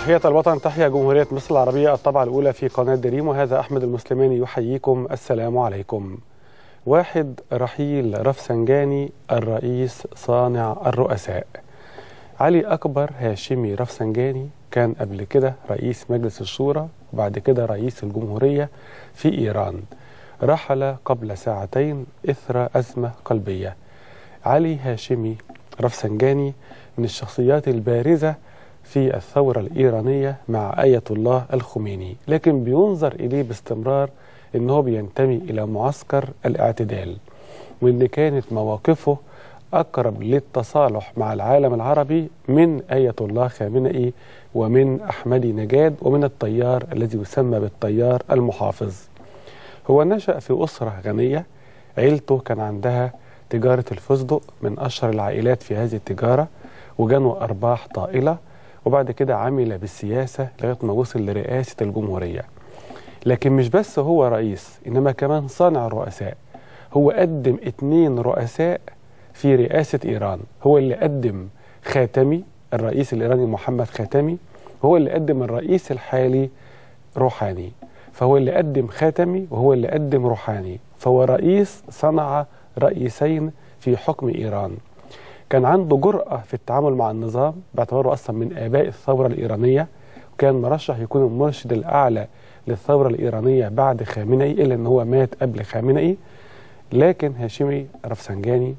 تحية الوطن تحيا جمهورية مصر العربية الطبعة الأولى في قناة دريم وهذا أحمد المسلماني يحييكم السلام عليكم واحد رحيل رفسنجاني الرئيس صانع الرؤساء علي أكبر هاشمي رفسنجاني كان قبل كده رئيس مجلس الشورى وبعد كده رئيس الجمهورية في إيران رحل قبل ساعتين إثر أزمة قلبية علي هاشمي رفسنجاني من الشخصيات البارزة في الثورة الإيرانية مع آية الله الخميني لكن بينظر إليه باستمرار أنه بينتمي إلى معسكر الاعتدال وأن كانت مواقفه أقرب للتصالح مع العالم العربي من آية الله خامنئي ومن أحمدي نجاد ومن الطيار الذي يسمى بالطيار المحافظ هو نشأ في أسرة غنية عيلته كان عندها تجارة الفستق من أشهر العائلات في هذه التجارة وجنوا أرباح طائلة وبعد كده عمل بالسياسة لغاية ما وصل لرئاسة الجمهورية لكن مش بس هو رئيس إنما كمان صانع الرؤساء هو قدم اتنين رؤساء في رئاسة إيران هو اللي قدم خاتمي الرئيس الإيراني محمد خاتمي هو اللي قدم الرئيس الحالي روحاني فهو اللي قدم خاتمي وهو اللي قدم روحاني فهو رئيس صنع رئيسين في حكم إيران كان عنده جرأة في التعامل مع النظام باعتباره أصلا من آباء الثورة الإيرانية وكان مرشح يكون المرشد الأعلى للثورة الإيرانية بعد خامنئي إلا أن هو مات قبل خامنئي لكن هاشمي رفسنجاني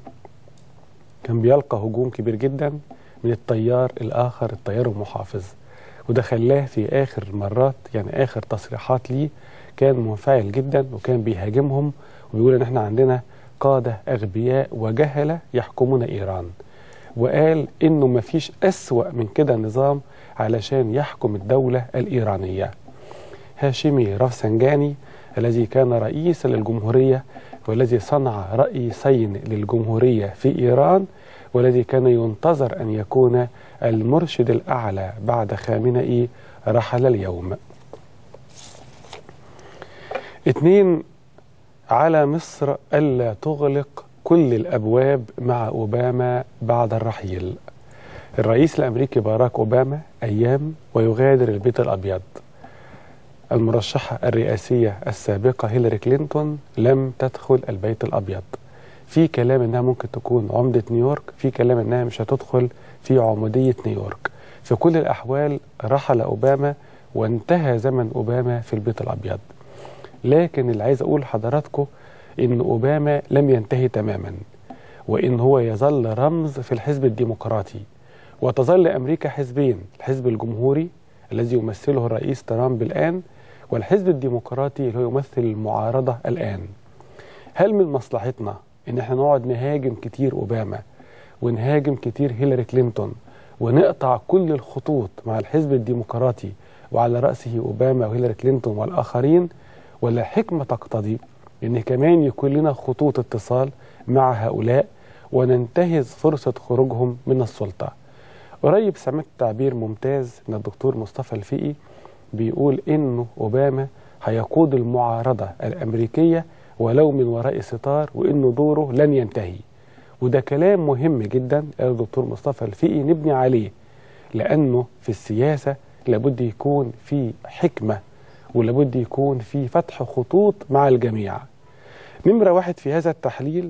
كان بيلقى هجوم كبير جدا من التيار الآخر التيار المحافظ وده خلاه في آخر مرات يعني آخر تصريحات ليه كان منفعل جدا وكان بيهاجمهم وبيقول إن إحنا عندنا قادة أغبياء وجهلة يحكمون إيران وقال إنه مفيش أسوأ من كده نظام علشان يحكم الدولة الإيرانية هاشمي رفسنجاني الذي كان رئيسا للجمهورية والذي صنع رئيسين للجمهورية في إيران والذي كان ينتظر أن يكون المرشد الأعلى بعد خامنئي رحل اليوم اثنين على مصر ألا تغلق كل الأبواب مع أوباما بعد الرحيل الرئيس الأمريكي باراك أوباما أيام ويغادر البيت الأبيض المرشحة الرئاسية السابقة هيلاري كلينتون لم تدخل البيت الأبيض في كلام انها ممكن تكون عمدة نيويورك في كلام انها مش هتدخل في عمودية نيويورك في كل الأحوال رحل أوباما وانتهى زمن أوباما في البيت الأبيض لكن اللي عايز أقول لحضراتكم إن أوباما لم ينتهي تماما وإن هو يظل رمز في الحزب الديمقراطي وتظل أمريكا حزبين الحزب الجمهوري الذي يمثله الرئيس ترامب الآن والحزب الديمقراطي اللي هو يمثل المعارضة الآن هل من مصلحتنا ان احنا نقعد نهاجم كتير اوباما ونهاجم كتير هيلاري كلينتون ونقطع كل الخطوط مع الحزب الديمقراطي وعلى رأسه أوباما وهيلاري كلينتون والآخرين ولا حكمة تقتضي أن كمان يكون لنا خطوط اتصال مع هؤلاء وننتهز فرصة خروجهم من السلطة قريب سمعت تعبير ممتاز من الدكتور مصطفى الفقي بيقول إنه أوباما هيقود المعارضة الأمريكية ولو من وراء ستار وإنه دوره لن ينتهي وده كلام مهم جدا قال الدكتور مصطفى الفقي نبني عليه لأنه في السياسة لابد يكون في حكمة ولابد يكون في فتح خطوط مع الجميع نمرة واحد في هذا التحليل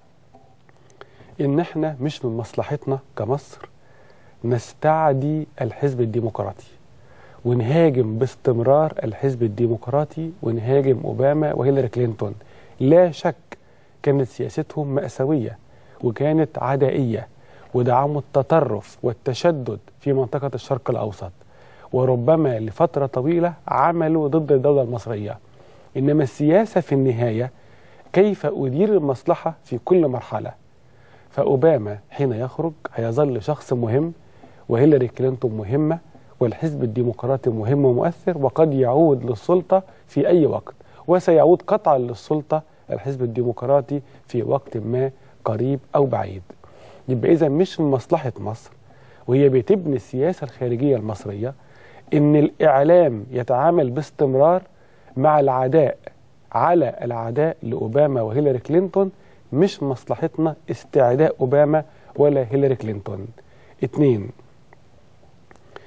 إن احنا مش من مصلحتنا كمصر نستعدي الحزب الديمقراطي ونهاجم باستمرار الحزب الديمقراطي ونهاجم أوباما وهيلاري كلينتون لا شك كانت سياستهم مأساوية وكانت عدائية ودعموا التطرف والتشدد في منطقة الشرق الأوسط وربما لفترة طويلة عملوا ضد الدولة المصرية إنما السياسة في النهاية كيف أدير المصلحة في كل مرحلة فأوباما حين يخرج هيظل شخص مهم وهيلاري كلينتون مهمة والحزب الديمقراطي مهم ومؤثر وقد يعود للسلطة في أي وقت وسيعود قطعا للسلطة الحزب الديمقراطي في وقت ما قريب أو بعيد يبقى إذا مش من مصلحة مصر وهي بتبني السياسة الخارجية المصرية إن الإعلام يتعامل باستمرار مع العداء على العداء لأوباما وهيلاري كلينتون مش مصلحتنا استعداء أوباما ولا هيلاري كلينتون اتنين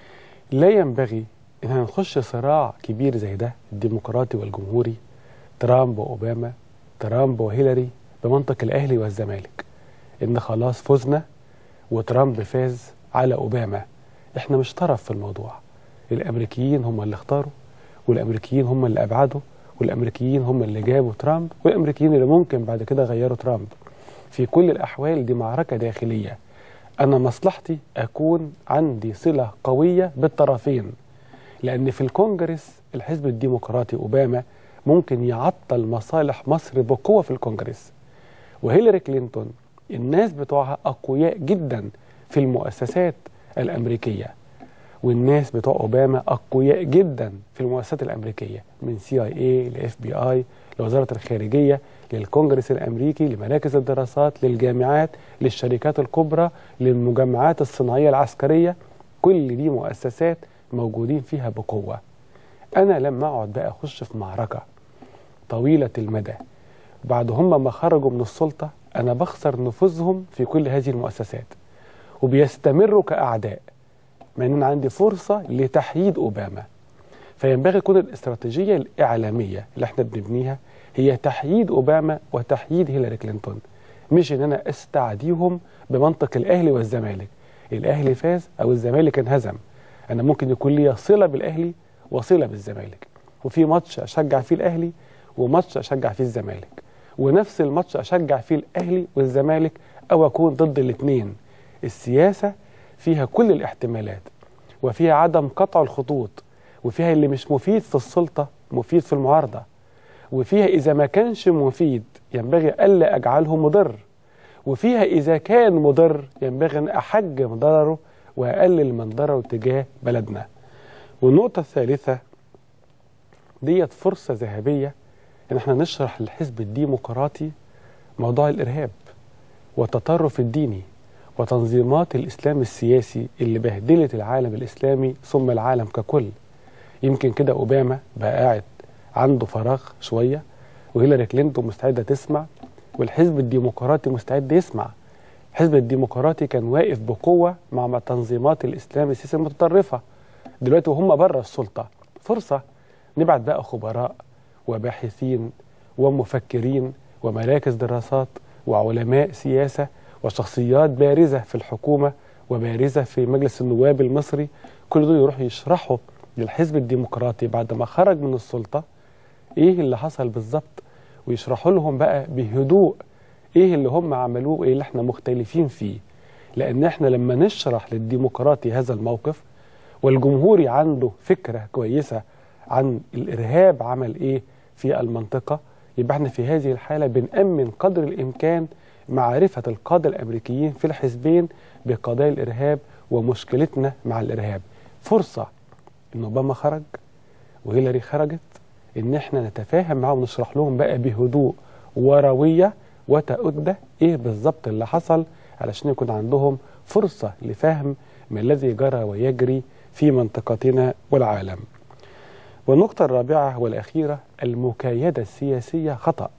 لا ينبغي ان احنا نخش صراع كبير زي ده الديمقراطي والجمهوري ترامب واوباما ترامب وهيلاري بمنطق الاهلي والزمالك ان خلاص فزنا وترامب فاز على اوباما احنا مش طرف في الموضوع الامريكيين هم اللي اختاروا والامريكيين هم اللي ابعدوا والامريكيين هم اللي جابوا ترامب والامريكيين اللي ممكن بعد كده غيروا ترامب في كل الاحوال دي معركه داخليه انا مصلحتي اكون عندي صله قويه بالطرفين لان في الكونجرس الحزب الديمقراطي اوباما ممكن يعطل مصالح مصر بقوه في الكونجرس وهيلاري كلينتون الناس بتوعها اقوياء جدا في المؤسسات الامريكيه والناس بتوع اوباما اقوياء جدا في المؤسسات الامريكيه من سي اي اي لاف بي اي لوزاره الخارجيه للكونجرس الامريكي لمراكز الدراسات للجامعات للشركات الكبرى للمجمعات الصناعيه العسكريه كل دي مؤسسات موجودين فيها بقوه انا لما اقعد بقى اخش في معركه طويله المدى بعد هم ما خرجوا من السلطه انا بخسر نفوذهم في كل هذه المؤسسات وبيستمروا كاعداء مع ان عندي فرصه لتحييد اوباما فينبغي تكون الاستراتيجيه الاعلاميه اللي احنا بنبنيها هي تحييد اوباما وتحييد هيلاري كلينتون مش ان انا استعديهم بمنطق الاهلي والزمالك الاهلي فاز او الزمالك انهزم انا ممكن يكون لي صله بالاهلي وصله بالزمالك وفي ماتش اشجع فيه الاهلي وماتش اشجع فيه الزمالك ونفس الماتش اشجع فيه الاهلي والزمالك او اكون ضد الاثنين السياسه فيها كل الاحتمالات وفيها عدم قطع الخطوط وفيها اللي مش مفيد في السلطه مفيد في المعارضه وفيها اذا ما كانش مفيد ينبغي الا اجعله مضر وفيها اذا كان مضر ينبغي ان احجم ضرره واقلل من ضرره تجاه بلدنا والنقطه الثالثه ديت فرصه ذهبيه ان احنا نشرح للحزب الديمقراطي موضوع الارهاب والتطرف الديني وتنظيمات الاسلام السياسي اللي بهدلت العالم الاسلامي ثم العالم ككل يمكن كده اوباما بقى قاعد عنده فراغ شويه وهيلاري كلينتون مستعده تسمع والحزب الديمقراطي مستعد يسمع الحزب الديمقراطي كان واقف بقوه مع تنظيمات الاسلام السياسي المتطرفه دلوقتي وهم بره السلطه فرصه نبعت بقى خبراء وباحثين ومفكرين ومراكز دراسات وعلماء سياسه وشخصيات بارزه في الحكومه وبارزه في مجلس النواب المصري كل دول يروحوا يشرحوا للحزب الديمقراطي بعد ما خرج من السلطه ايه اللي حصل بالظبط ويشرحوا لهم بقى بهدوء ايه اللي هم عملوه وايه اللي احنا مختلفين فيه لان احنا لما نشرح للديمقراطي هذا الموقف والجمهوري عنده فكره كويسه عن الارهاب عمل ايه في المنطقه يبقى احنا في هذه الحاله بنامن قدر الامكان معرفه القاده الامريكيين في الحزبين بقضايا الارهاب ومشكلتنا مع الارهاب فرصه ان اوباما خرج وهيلاري خرجت ان احنا نتفاهم معاهم ونشرح لهم بقى بهدوء ورويه وتأدة ايه بالظبط اللي حصل علشان يكون عندهم فرصه لفهم ما الذي جرى ويجري في منطقتنا والعالم. والنقطة الرابعة والأخيرة المكايدة السياسية خطأ.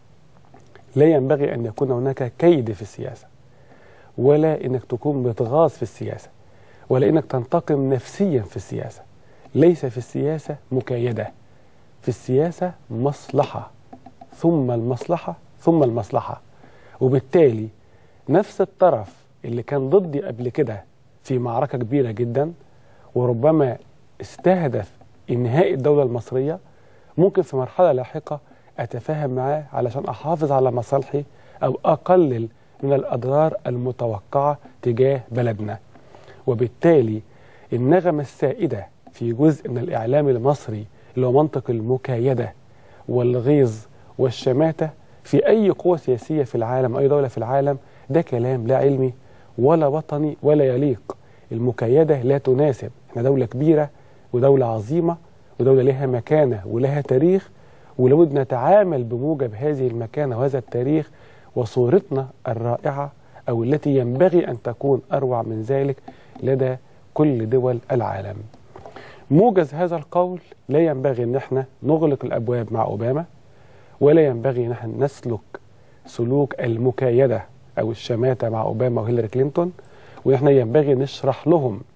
لا ينبغي أن يكون هناك كيد في السياسة ولا أنك تكون بتغاظ في السياسة ولا أنك تنتقم نفسيا في السياسة ليس في السياسة مكايدة في السياسة مصلحة ثم المصلحة ثم المصلحة وبالتالي نفس الطرف اللي كان ضدي قبل كده في معركة كبيرة جدا وربما استهدف إنهاء الدولة المصرية ممكن في مرحلة لاحقة أتفاهم معاه علشان أحافظ على مصالحي أو أقلل من الأضرار المتوقعة تجاه بلدنا وبالتالي النغمة السائدة في جزء من الإعلام المصري اللي هو منطق المكايدة والغيظ والشماتة في أي قوة سياسية في العالم أي دولة في العالم ده كلام لا علمي ولا وطني ولا يليق المكايدة لا تناسب احنا دولة كبيرة ودولة عظيمة ودولة لها مكانة ولها تاريخ ولابد نتعامل بموجب هذه المكانة وهذا التاريخ وصورتنا الرائعة أو التي ينبغي أن تكون أروع من ذلك لدى كل دول العالم موجز هذا القول لا ينبغي أن احنا نغلق الأبواب مع أوباما ولا ينبغي أن احنا نسلك سلوك المكايدة أو الشماتة مع أوباما وهيلاري كلينتون ونحن ينبغي نشرح لهم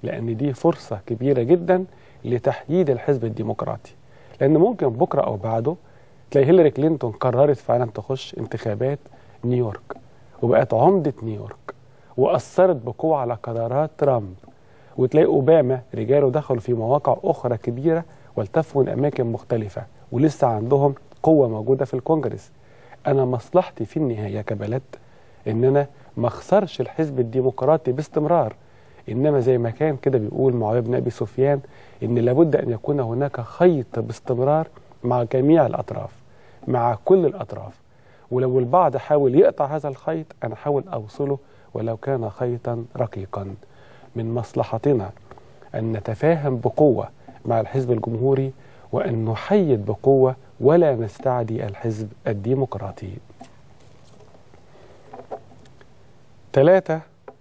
لأن دي فرصة كبيرة جدا لتحييد الحزب الديمقراطي لأن ممكن بكرة أو بعده تلاقي هيلاري كلينتون قررت فعلا تخش انتخابات نيويورك وبقت عمدة نيويورك وأثرت بقوة على قرارات ترامب وتلاقي أوباما رجاله دخلوا في مواقع أخرى كبيرة والتفوا من أماكن مختلفة ولسه عندهم قوة موجودة في الكونجرس أنا مصلحتي في النهاية كبلد إن أنا ما اخسرش الحزب الديمقراطي باستمرار إنما زي ما كان كده بيقول معاوية بن أبي سفيان إن لابد أن يكون هناك خيط باستمرار مع جميع الأطراف مع كل الأطراف ولو البعض حاول يقطع هذا الخيط أنا حاول أوصله ولو كان خيطا رقيقا من مصلحتنا أن نتفاهم بقوة مع الحزب الجمهوري وأن نحيد بقوة ولا نستعدي الحزب الديمقراطي ثلاثة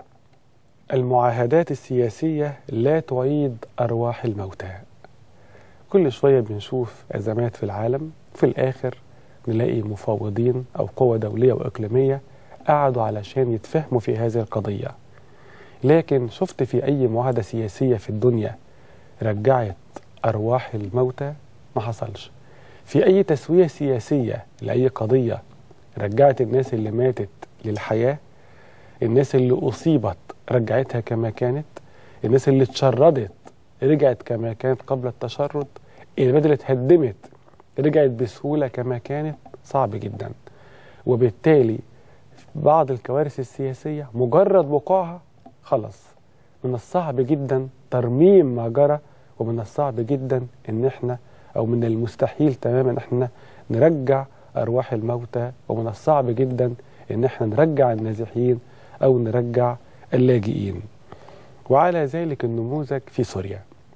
المعاهدات السياسية لا تعيد أرواح الموتى كل شوية بنشوف أزمات في العالم في الآخر نلاقي مفاوضين أو قوى دولية وإقليمية قعدوا علشان يتفهموا في هذه القضية لكن شفت في أي معاهدة سياسية في الدنيا رجعت أرواح الموتى ما حصلش في أي تسوية سياسية لأي قضية رجعت الناس اللي ماتت للحياة الناس اللي أصيبت رجعتها كما كانت الناس اللي اتشردت رجعت كما كانت قبل التشرد البلد اللي اتهدمت رجعت بسهولة كما كانت صعب جدا وبالتالي بعض الكوارث السياسية مجرد وقوعها خلص من الصعب جدا ترميم ما جرى ومن الصعب جدا ان احنا او من المستحيل تماما احنا نرجع ارواح الموتى ومن الصعب جدا ان احنا نرجع النازحين او نرجع اللاجئين وعلى ذلك النموذج في سوريا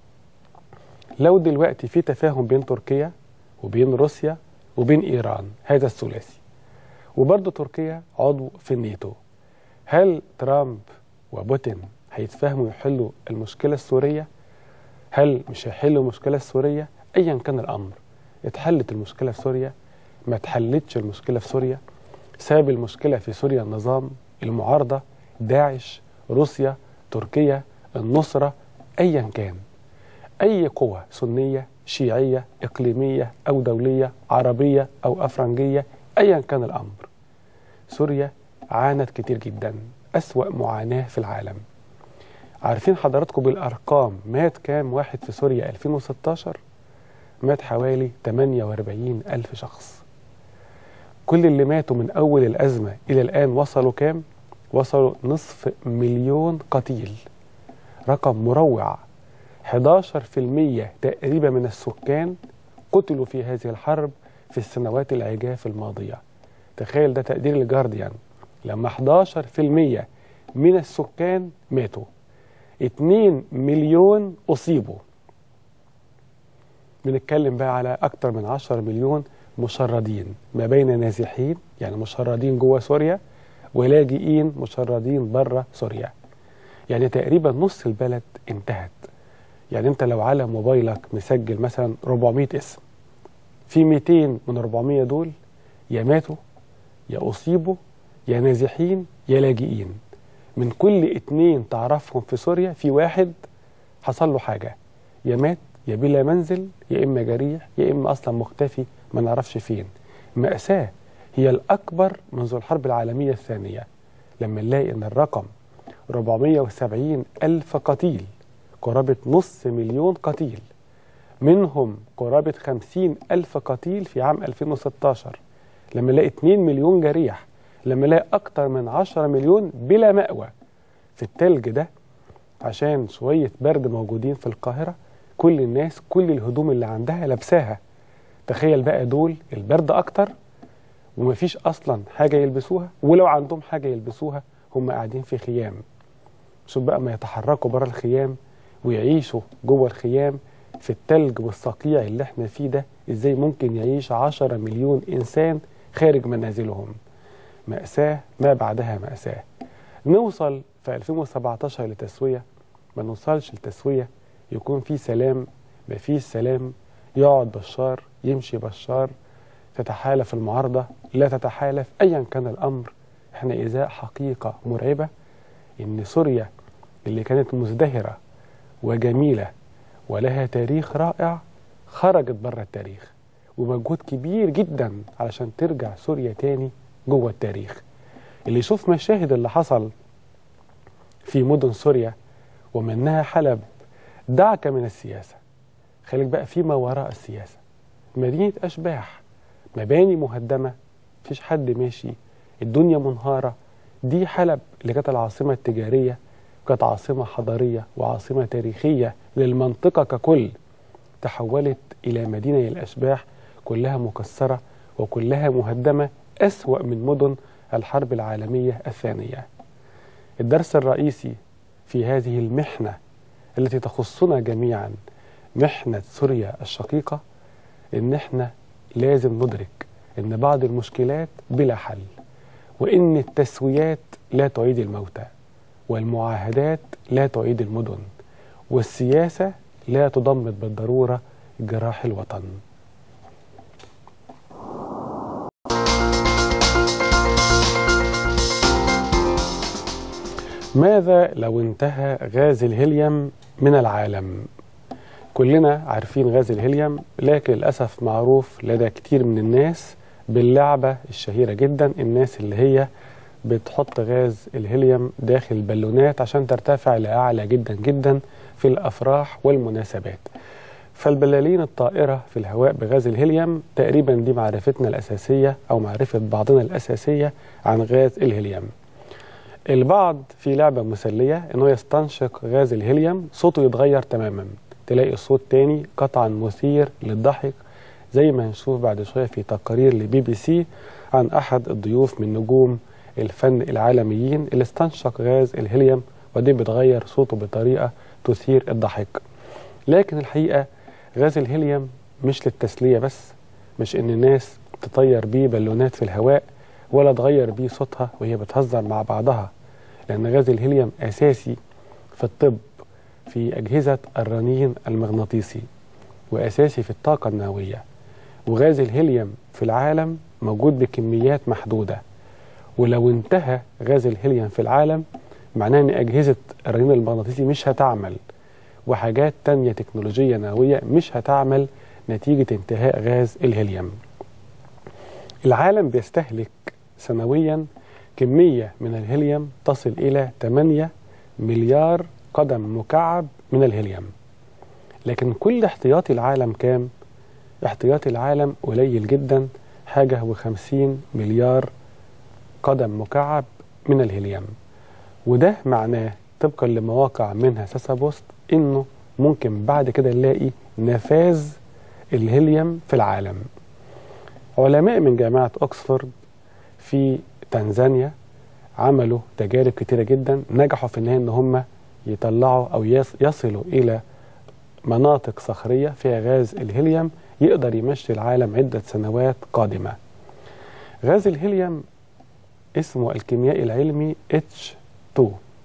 لو دلوقتي في تفاهم بين تركيا وبين روسيا وبين ايران هذا الثلاثي وبرضه تركيا عضو في الناتو هل ترامب وبوتين هيتفاهموا يحلوا المشكلة السورية هل مش هيحلوا المشكلة السورية أيا كان الأمر اتحلت المشكلة في سوريا ما اتحلتش المشكلة في سوريا سبب المشكلة في سوريا النظام المعارضة داعش روسيا تركيا النصرة أيا كان أي قوة سنية شيعية إقليمية أو دولية عربية أو أفرنجية أيا كان الأمر سوريا عانت كتير جدا أسوأ معاناة في العالم عارفين حضراتكم بالأرقام مات كام واحد في سوريا 2016 مات حوالي 48 ألف شخص كل اللي ماتوا من أول الأزمة إلى الآن وصلوا كام وصلوا نصف مليون قتيل رقم مروع 11% تقريبا من السكان قتلوا في هذه الحرب في السنوات العجاف الماضية تخيل ده تقدير الجارديان لما 11% من السكان ماتوا 2 مليون أصيبوا بنتكلم بقى على أكثر من 10 مليون مشردين ما بين نازحين يعني مشردين جوه سوريا ولاجئين مشردين بره سوريا يعني تقريبا نص البلد انتهت يعني انت لو على موبايلك مسجل مثلا 400 اسم في 200 من 400 دول يا ماتوا يا أصيبوا يا نازحين يا لاجئين من كل اتنين تعرفهم في سوريا في واحد حصل له حاجة يا مات يا بلا منزل يا إما جريح يا إما أصلا مختفي ما نعرفش فين مأساة هي الأكبر منذ الحرب العالمية الثانية لما نلاقي أن الرقم 470 ألف قتيل قرابة نص مليون قتيل منهم قرابة 50 ألف قتيل في عام 2016 لما نلاقي 2 مليون جريح لما نلاقي أكتر من 10 مليون بلا مأوى في التلج ده عشان شوية برد موجودين في القاهرة كل الناس كل الهدوم اللي عندها لابساها تخيل بقى دول البرد أكتر ومفيش أصلا حاجة يلبسوها ولو عندهم حاجة يلبسوها هم قاعدين في خيام شوف بقى ما يتحركوا بره الخيام ويعيشوا جوه الخيام في التلج والصقيع اللي احنا فيه ده ازاي ممكن يعيش 10 مليون انسان خارج منازلهم مأساة ما بعدها مأساة نوصل في 2017 لتسوية ما نوصلش لتسوية يكون في سلام ما فيش سلام يقعد بشار يمشي بشار تتحالف المعارضة لا تتحالف أيا كان الأمر احنا إزاء حقيقة مرعبة إن سوريا اللي كانت مزدهرة وجميلة ولها تاريخ رائع خرجت بره التاريخ ومجهود كبير جدا علشان ترجع سوريا تاني جوه التاريخ اللي يشوف مشاهد اللي حصل في مدن سوريا ومنها حلب دعك من السياسة خليك بقى فيما وراء السياسة مدينة أشباح مباني مهدمة مفيش حد ماشي الدنيا منهارة دي حلب اللي كانت العاصمة التجارية كانت عاصمة حضارية وعاصمة تاريخية للمنطقة ككل تحولت إلى مدينة الأشباح كلها مكسرة وكلها مهدمة أسوأ من مدن الحرب العالمية الثانية الدرس الرئيسي في هذه المحنة التي تخصنا جميعا محنة سوريا الشقيقة إن إحنا لازم ندرك إن بعض المشكلات بلا حل وإن التسويات لا تعيد الموتى والمعاهدات لا تعيد المدن والسياسة لا تضمد بالضرورة جراح الوطن ماذا لو انتهى غاز الهيليوم من العالم كلنا عارفين غاز الهيليوم لكن للأسف معروف لدى كتير من الناس باللعبة الشهيرة جدا الناس اللي هي بتحط غاز الهيليوم داخل البالونات عشان ترتفع لأعلى جدا جدا في الأفراح والمناسبات فالبلالين الطائرة في الهواء بغاز الهيليوم تقريبا دي معرفتنا الأساسية أو معرفة بعضنا الأساسية عن غاز الهيليوم البعض في لعبة مسلية انه يستنشق غاز الهيليوم صوته يتغير تماما تلاقي صوت تاني قطعا مثير للضحك زي ما هنشوف بعد شوية في تقارير لبي بي سي عن أحد الضيوف من نجوم الفن العالميين اللي استنشق غاز الهيليوم وبعدين بتغير صوته بطريقة تثير الضحك لكن الحقيقة غاز الهيليوم مش للتسلية بس مش إن الناس تطير بيه بالونات في الهواء ولا تغير بيه صوتها وهي بتهزر مع بعضها لأن غاز الهيليوم أساسي في الطب في أجهزة الرنين المغناطيسي وأساسي في الطاقة النووية وغاز الهيليوم في العالم موجود بكميات محدودة ولو انتهى غاز الهيليوم في العالم معناه ان أجهزة الرنين المغناطيسي مش هتعمل وحاجات تانية تكنولوجية نووية مش هتعمل نتيجة انتهاء غاز الهيليوم العالم بيستهلك سنويا كمية من الهيليوم تصل إلى 8 مليار قدم مكعب من الهيليوم لكن كل احتياطي العالم كام؟ احتياطي العالم قليل جدا حاجة وخمسين مليار قدم مكعب من الهيليوم وده معناه طبقا لمواقع منها ساسا بوست انه ممكن بعد كده نلاقي نفاذ الهيليوم في العالم علماء من جامعة أكسفورد في تنزانيا عملوا تجارب كتيرة جدا نجحوا في النهاية ان هم يطلعوا او يصلوا الى مناطق صخرية فيها غاز الهيليوم يقدر يمشي العالم عدة سنوات قادمة غاز الهيليوم اسمه الكيميائي العلمي H2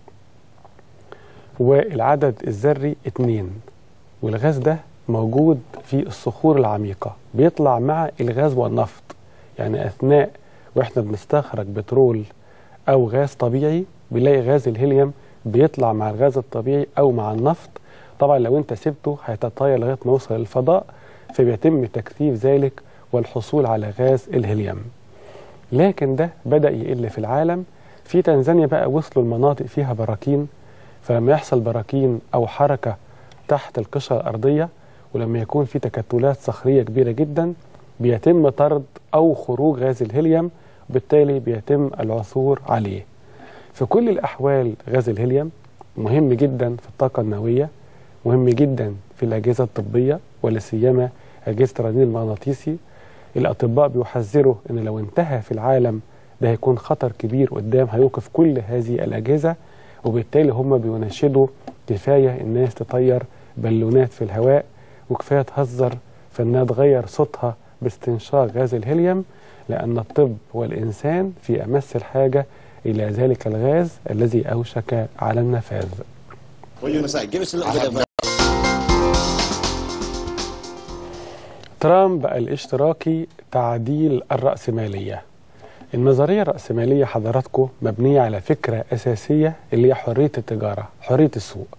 والعدد الذري 2 والغاز ده موجود في الصخور العميقة بيطلع مع الغاز والنفط يعني أثناء وإحنا بنستخرج بترول أو غاز طبيعي بنلاقي غاز الهيليوم بيطلع مع الغاز الطبيعي أو مع النفط طبعا لو أنت سبته هيتطاير لغاية ما يوصل للفضاء فبيتم تكثيف ذلك والحصول على غاز الهيليوم لكن ده بدأ يقل في العالم في تنزانيا بقى وصلوا المناطق فيها براكين فلما يحصل براكين أو حركة تحت القشرة الأرضية ولما يكون في تكتلات صخرية كبيرة جدا بيتم طرد أو خروج غاز الهيليوم وبالتالي بيتم العثور عليه في كل الأحوال غاز الهيليوم مهم جدا في الطاقة النووية مهم جدا في الأجهزة الطبية ولا سيما أجهزة الرنين المغناطيسي الأطباء بيحذروا أن لو انتهى في العالم ده هيكون خطر كبير قدام هيوقف كل هذه الأجهزة وبالتالي هم بيناشدوا كفاية الناس تطير بالونات في الهواء وكفاية تهزر في أنها تغير صوتها باستنشاق غاز الهيليوم لأن الطب والإنسان في أمس الحاجة إلى ذلك الغاز الذي أوشك على النفاذ ترامب الاشتراكي تعديل الرأسمالية النظرية الرأسمالية حضراتكم مبنية على فكرة أساسية اللي هي حرية التجارة حرية السوق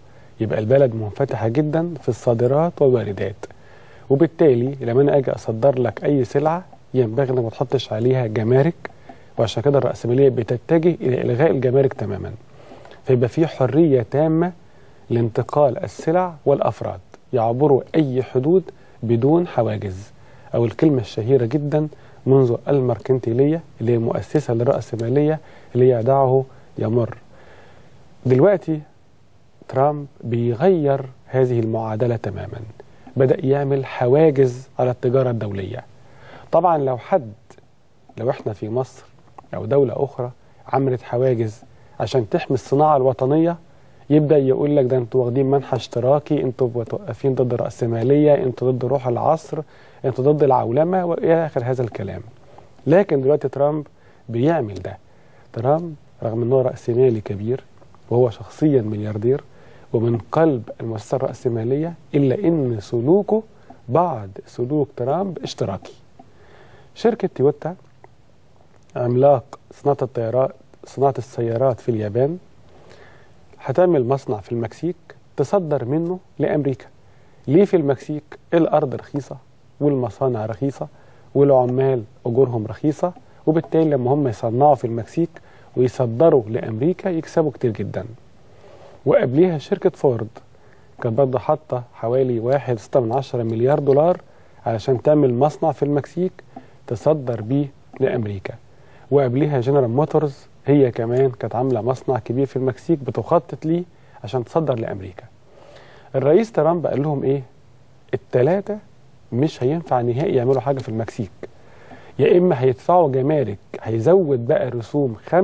يبقى البلد منفتحة جدا في الصادرات والواردات وبالتالي لما انا اجي اصدر لك اي سلعة ينبغي انك ما تحطش عليها جمارك وعشان كده الرأسمالية بتتجه الى الغاء الجمارك تماما فيبقى في حرية تامة لانتقال السلع والافراد يعبروا اي حدود بدون حواجز او الكلمة الشهيرة جدا منذ المركنتيلية اللي هي مؤسسة للرأسمالية اللي هي دعه يمر دلوقتي ترامب بيغير هذه المعادلة تماما بدأ يعمل حواجز على التجارة الدولية طبعا لو حد لو احنا في مصر أو دولة أخرى عملت حواجز عشان تحمي الصناعة الوطنية يبدأ يقول لك ده انتوا واخدين منحى اشتراكي انتوا واقفين ضد الرأسمالية انتوا ضد روح العصر انتوا ضد العولمة وإلى آخر هذا الكلام لكن دلوقتي ترامب بيعمل ده ترامب رغم أنه رأسمالي كبير وهو شخصيا ملياردير ومن قلب المؤسسة الرأسمالية إلا أن سلوكه بعد سلوك ترامب اشتراكي شركة تويوتا عملاق صناعة الطيارات صناعة السيارات في اليابان هتعمل مصنع في المكسيك تصدر منه لأمريكا ليه في المكسيك الأرض رخيصة والمصانع رخيصة والعمال أجورهم رخيصة وبالتالي لما هم يصنعوا في المكسيك ويصدروا لأمريكا يكسبوا كتير جدا وقبليها شركة فورد كانت برضه حاطة حوالي واحد ستة من عشرة مليار دولار علشان تعمل مصنع في المكسيك تصدر بيه لأمريكا وقبليها جنرال موتورز هي كمان كانت عاملة مصنع كبير في المكسيك بتخطط ليه عشان تصدر لأمريكا الرئيس ترامب قال لهم إيه التلاتة مش هينفع نهائي يعملوا حاجة في المكسيك يا إما هيدفعوا جمارك هيزود بقى رسوم 35%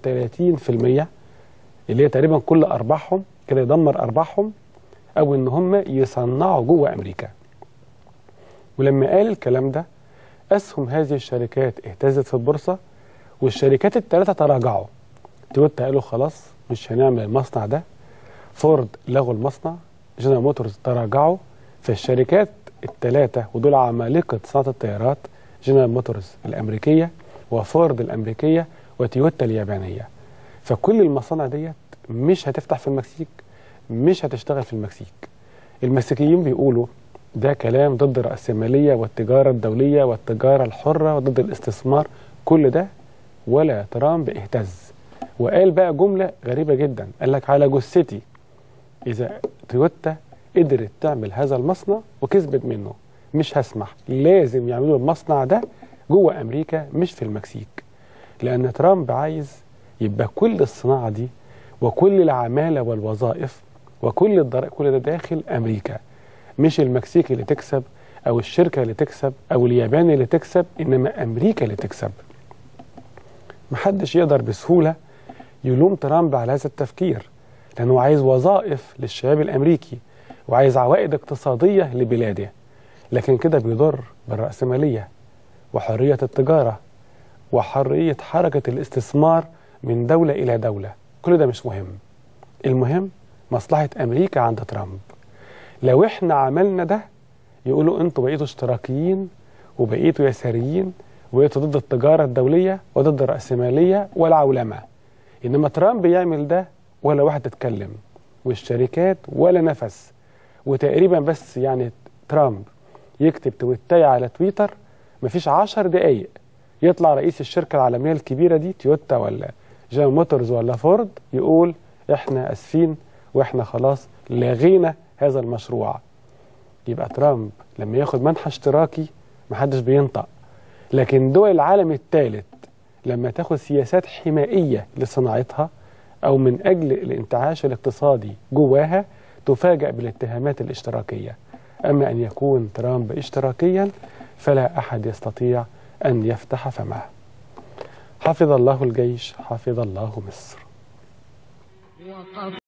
اللي هي تقريبا كل أرباحهم كده يدمر أرباحهم أو إن هم يصنعوا جوه أمريكا ولما قال الكلام ده أسهم هذه الشركات اهتزت في البورصة والشركات الثلاثة تراجعوا تويوتا قالوا خلاص مش هنعمل المصنع ده فورد لغوا المصنع جنرال موتورز تراجعوا فالشركات الثلاثة ودول عمالقة صناعة الطيارات جنرال موتورز الأمريكية وفورد الأمريكية وتويوتا اليابانية فكل المصانع ديت مش هتفتح في المكسيك مش هتشتغل في المكسيك المكسيكيين بيقولوا ده كلام ضد الرأسمالية والتجارة الدولية والتجارة الحرة وضد الاستثمار كل ده ولا ترامب اهتز وقال بقى جملة غريبة جدا قال لك على جثتي إذا تويوتا قدرت تعمل هذا المصنع وكسبت منه مش هسمح لازم يعملوا المصنع ده جوه أمريكا مش في المكسيك لأن ترامب عايز يبقى كل الصناعة دي وكل العمالة والوظائف وكل الضرائب كل ده داخل أمريكا مش المكسيك اللي تكسب أو الشركة اللي تكسب أو اليابان اللي تكسب إنما أمريكا اللي تكسب محدش يقدر بسهولة يلوم ترامب على هذا التفكير لأنه عايز وظائف للشباب الأمريكي وعايز عوائد اقتصادية لبلاده لكن كده بيضر بالرأسمالية وحرية التجارة وحرية حركة الاستثمار من دولة إلى دولة كل ده مش مهم المهم مصلحة أمريكا عند ترامب لو احنا عملنا ده يقولوا انتوا بقيتوا اشتراكيين وبقيتوا يساريين وبقيتوا ضد التجارة الدولية وضد الرأسمالية والعولمة إنما ترامب يعمل ده ولا واحد اتكلم والشركات ولا نفس وتقريبا بس يعني ترامب يكتب تويتاية على تويتر مفيش عشر دقايق يطلع رئيس الشركة العالمية الكبيرة دي تويوتا ولا جنرال موتورز ولا فورد يقول احنا اسفين واحنا خلاص لغينا هذا المشروع يبقى ترامب لما ياخد منحى اشتراكي محدش بينطق لكن دول العالم الثالث لما تاخد سياسات حمائية لصناعتها أو من أجل الانتعاش الاقتصادي جواها تفاجأ بالاتهامات الاشتراكية أما أن يكون ترامب اشتراكيا فلا أحد يستطيع أن يفتح فمه حفظ الله الجيش حفظ الله مصر